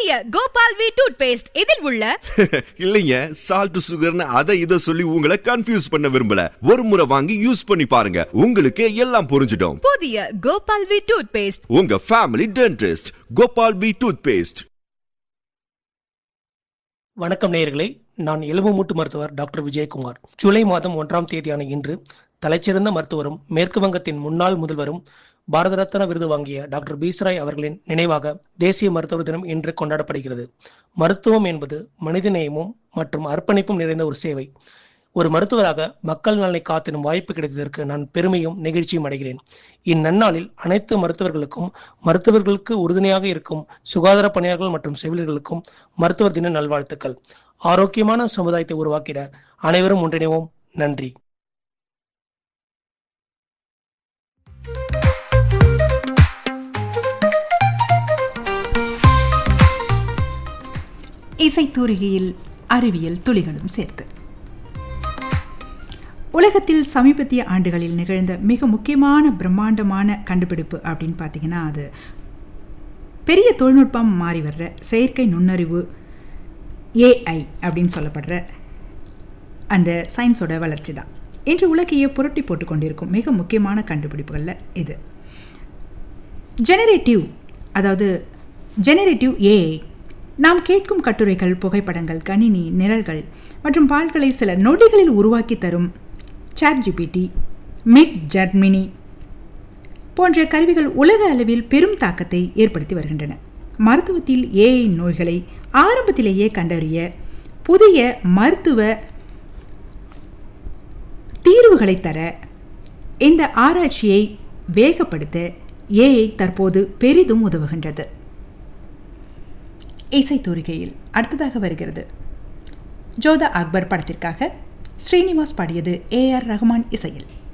புதிய Gopal V tooth paste இதில் உள்ள இல்லைங்க சால்ட் சுகர்னு அதை இதை சொல்லி உங்களை கன்ஃபியூஸ் பண்ண விரும்பல ஒரு முறை வாங்கி யூஸ் பண்ணி பாருங்க உங்களுக்கு எல்லாம் புரிஞ்சிடும் புதிய கோபால் வி டூத் பேஸ்ட் உங்க family dentist Gopal P toothpaste வணக்கம் நேயர்களே நான் எலும்பு மூட்டு மருத்துவர் டாக்டர் விஜயகுமார் ஜூலை மாதம் ஒன்றாம் தேதியான இன்று தலைச்சிறந்த மருத்துவரும் மேற்கு வங்கத்தின் முன்னாள் முதல்வரும் பாரத ரத்னா விருது வாங்கிய டாக்டர் பீஸ்ராய் அவர்களின் நினைவாக தேசிய மருத்துவர் தினம் இன்று கொண்டாடப்படுகிறது மருத்துவம் என்பது மனிதநேயமும் மற்றும் அர்ப்பணிப்பும் நிறைந்த ஒரு சேவை ஒரு மருத்துவராக மக்கள் நலனை காத்திடும் வாய்ப்பு கிடைத்ததற்கு நான் பெருமையும் நெகிழ்ச்சியும் அடைகிறேன் இந்நன்னாளில் அனைத்து மருத்துவர்களுக்கும் மருத்துவர்களுக்கு உறுதுணையாக இருக்கும் சுகாதார பணியாளர்கள் மற்றும் செவிலியர்களுக்கும் மருத்துவர் தின நல்வாழ்த்துக்கள் ஆரோக்கியமான சமுதாயத்தை உருவாக்கிட அனைவரும் ஒன்றிணைவோம் நன்றி இசைத்தூரிகையில் அறிவியல் துளிகளும் சேர்த்து உலகத்தில் சமீபத்திய ஆண்டுகளில் நிகழ்ந்த மிக முக்கியமான பிரம்மாண்டமான கண்டுபிடிப்பு அப்படின்னு பார்த்தீங்கன்னா அது பெரிய தொழில்நுட்பம் மாறி வர்ற செயற்கை நுண்ணறிவு ஏஐ அப்படின்னு சொல்லப்படுற அந்த சயின்ஸோட வளர்ச்சி தான் இன்று உலகையே புரட்டி போட்டு கொண்டிருக்கும் மிக முக்கியமான கண்டுபிடிப்புகளில் இது ஜெனரேட்டிவ் அதாவது ஜெனரேட்டிவ் ஏஐ நாம் கேட்கும் கட்டுரைகள் புகைப்படங்கள் கணினி நிரல்கள் மற்றும் பால்களை சில நொடிகளில் உருவாக்கி தரும் சாட் ஜிபிடி மிட் ஜர்மினி போன்ற கருவிகள் உலக அளவில் பெரும் தாக்கத்தை ஏற்படுத்தி வருகின்றன மருத்துவத்தில் ஏஐ நோய்களை ஆரம்பத்திலேயே கண்டறிய புதிய மருத்துவ தீர்வுகளை தர இந்த ஆராய்ச்சியை வேகப்படுத்த ஏஐ தற்போது பெரிதும் உதவுகின்றது இசைத்தூரிகையில் அடுத்ததாக வருகிறது ஜோதா அக்பர் படத்திற்காக ஸ்ரீனிவாஸ் பாடியது ஏ ஆர் ரஹ்மான் இசையில்